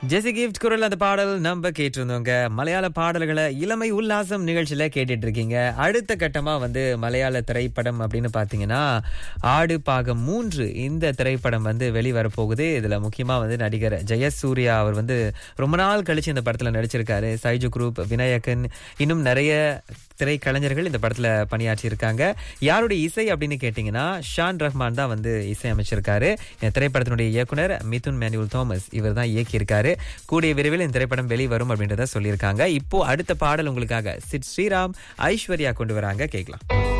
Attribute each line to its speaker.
Speaker 1: ஜெசி gift குரல் அந்த பாடல் நம்ம கேட்டிருந்தோங்க மலையாள பாடல்களை இளமை உல்லாசம் நிகழ்ச்சியில கேட்டுட்டு இருக்கீங்க அடுத்த கட்டமா வந்து மலையாள திரைப்படம் அப்படின்னு பாத்தீங்கன்னா ஆடு பாகம் மூன்று இந்த திரைப்படம் வந்து வெளிவர போகுது இதுல முக்கியமா வந்து நடிகர் ஜெயசூர்யா அவர் வந்து ரொம்ப நாள் கழிச்சு இந்த படத்துல நடிச்சிருக்காரு சைஜு குரூப் விநாயகன் இன்னும் நிறைய திரைக்கலைஞர்கள் இந்த படத்துல பணியாற்றி இருக்காங்க யாருடைய இசை அப்படின்னு கேட்டீங்கன்னா ஷான் ரஹ்மான் தான் வந்து இசை அமைச்சிருக்காரு இந்த திரைப்படத்தினுடைய இயக்குனர் மிதுன் மேனுவல் தாமஸ் இவர் தான் இயக்கியிருக்காரு கூடிய விரைவில் இந்த திரைப்படம் வெளிவரும் அப்படின்றத சொல்லியிருக்காங்க இப்போ அடுத்த பாடல் உங்களுக்காக சிட் ஸ்ரீராம் ஐஸ்வர்யா கொண்டு வராங்க கேட்கலாம்